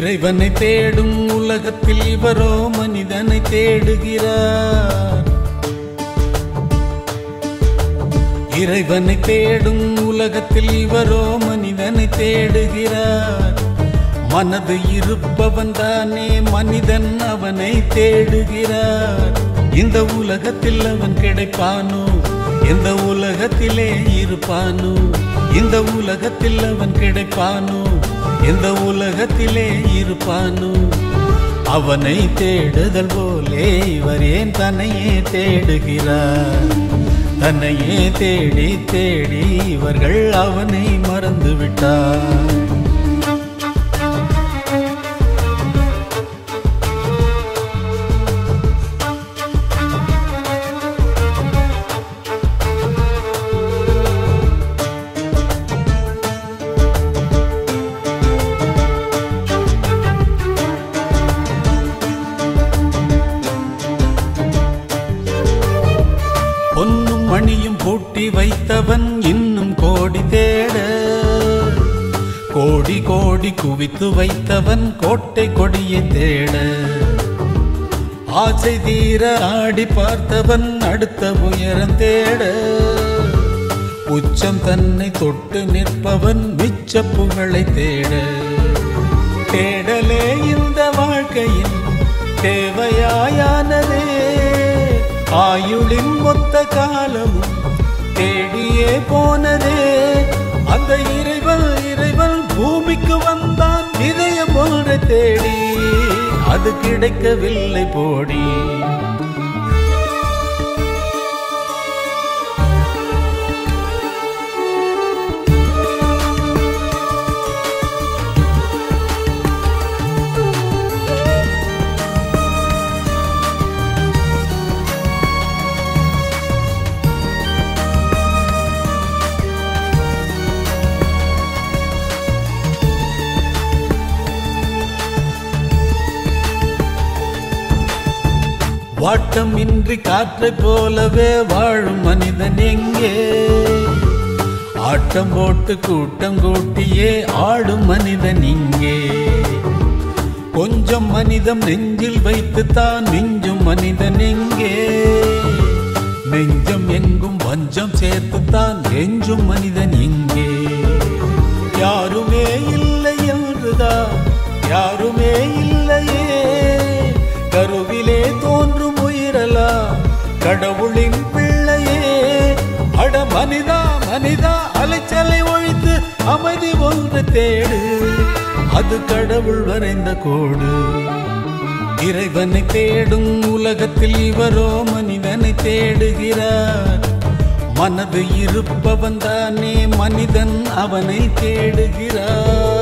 இறைவனை தேடும் உலகத்தில் இவரோ மனிதனை தேடுகிறார் இறைவனை தேடும் உலகத்தில் இவரோ மனிதனை தேடுகிறார் மனது இருப்பவன் தானே மனிதன் அவனை தேடுகிறார் இந்த உலகத்தில் அவன் கிடைப்பானோ இந்த உலகத்திலே இருப்பானோ இந்த உலகத்தில் அவன் கிடைப்பானோ இந்த உலகத்திலே இருப்பானோ அவனை தேடுதல் போலே இவர் ஏன் தன்னையே தேடுகிறார் தன்னையே தேடி தேடி இவர்கள் அவனை மறந்து விட்டார் பொன்னும் மணியும் பூட்டி வைத்தவன் இன்னும் கோடி தேட கோடி கோடி குவித்து வைத்தவன் கோட்டை கொடியை தேட ஆசை தீர ஆடி பார்த்தவன் அடுத்த உயரம் தேட உச்சம் தன்னை தொட்டு நிற்பவன் மிச்ச புகழை தேட தேடலே இந்த வாழ்க்கையின் தேவையாயானதே ஆயுளின் மொத்த காலமும் தேடியே போனதே அந்த இறைவன் இறைவன் பூமிக்கு வந்தான் இதயம் ஒன்றை தேடி அது கிடைக்கவில்லை போடி வாட்டம் இன்றி காற்றைப் போலவே வாழும் மனிதன் எங்கே ஆட்டம் போட்டு கூட்டம் கூட்டியே ஆடும் மனிதன் இங்கே கொஞ்சம் மனிதம் நெஞ்சில் வைத்துத்தான் மிஞ்சும் மனிதன் எங்கே நெஞ்சம் எங்கும் வஞ்சம் சேர்த்துத்தான் எஞ்சும் மனிதன் இங்கே யாருமே இல்லை என்றுதான் யாருமே இல்லையே கருவிலே தோன்றும் உயிரலா கடவுளின் பிள்ளையே அட மனிதா மனிதா அலைச்சலை ஒழித்து அமைதி ஒன்று தேடு அது கடவுள் வரைந்த கோடு இறைவனை தேடும் உலகத்தில் இவரோ மனிதனை தேடுகிறார் மனது இருப்பவன் தானே மனிதன் அவனை தேடுகிறார்